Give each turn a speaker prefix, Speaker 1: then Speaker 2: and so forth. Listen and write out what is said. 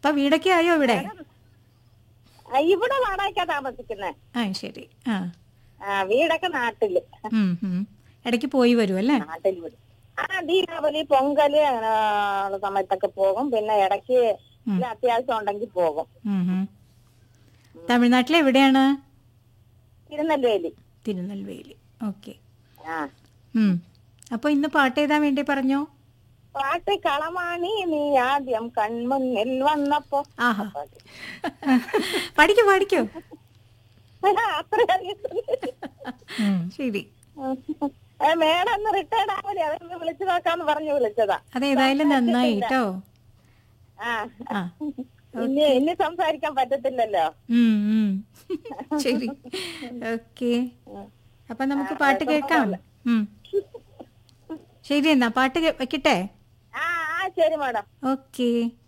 Speaker 1: ഇപ്പൊ വീടൊക്കെ ആയോ ഇവിടെ
Speaker 2: ആ, ഇവിടെ വാടകയ്ക്കാ താമസിക്കുന്നേ
Speaker 1: ആ ശരി ആ
Speaker 2: ആ വീടൊക്കെ നാട്ടില്
Speaker 1: ഉം, ഉം. ഇടയ്ക്ക് പോയി വരും അല്ലേ
Speaker 2: നാട്ടിൽ വിടും ആ ദീപാവലി പൊങ്കല് അങ്ങനെ ഉള്ള സമയത്തൊക്കെ പോകും പിന്നെ ഇടയ്ക്ക് ഇല്ല അത്യാവശ്യം ഉണ്ടെങ്കിൽ പോകും
Speaker 1: ഉം, ഉം. തമിഴ്നാട്ടിൽ എവിടെയാണ്
Speaker 2: തിരുനെല്വേലി
Speaker 1: തിരുനെൽവേലി ഓക്കെ
Speaker 2: ആ
Speaker 1: അപ്പൊ ഇന്ന് പാട്ട് ഏതാ വേണ്ടി പറഞ്ഞോ
Speaker 2: പാട്ട് കളമാണി നീ ആദ്യം കൺമുന്നിൽ വന്നപ്പോ
Speaker 1: ആഹാ പഠിക്കോ പഠിക്കോ
Speaker 2: അത്ര അറിയത്തില്ല
Speaker 1: ശരി
Speaker 2: മേഡം ഒന്ന് റിട്ടയർഡ് ആവലേ അതൊന്ന് വിളിച്ചു നോക്കാന്ന് പറഞ്ഞു വിളിച്ചതാ
Speaker 1: അതേതായാലും നന്നായി കേട്ടോ
Speaker 2: ആ
Speaker 1: ആ
Speaker 2: ഇനി ഇനി സംസാരിക്കാൻ പറ്റത്തില്ലല്ലോ
Speaker 1: ഉം, ഉം. ശരി ഓക്കെ അപ്പൊ നമുക്ക് പാട്ട് കേൾക്കാം ഉം. ശരി എന്നാ പാട്ട് കേ- വെക്കട്ടെ
Speaker 2: ആ ആ ശരി മേഡം
Speaker 1: ഓക്കെ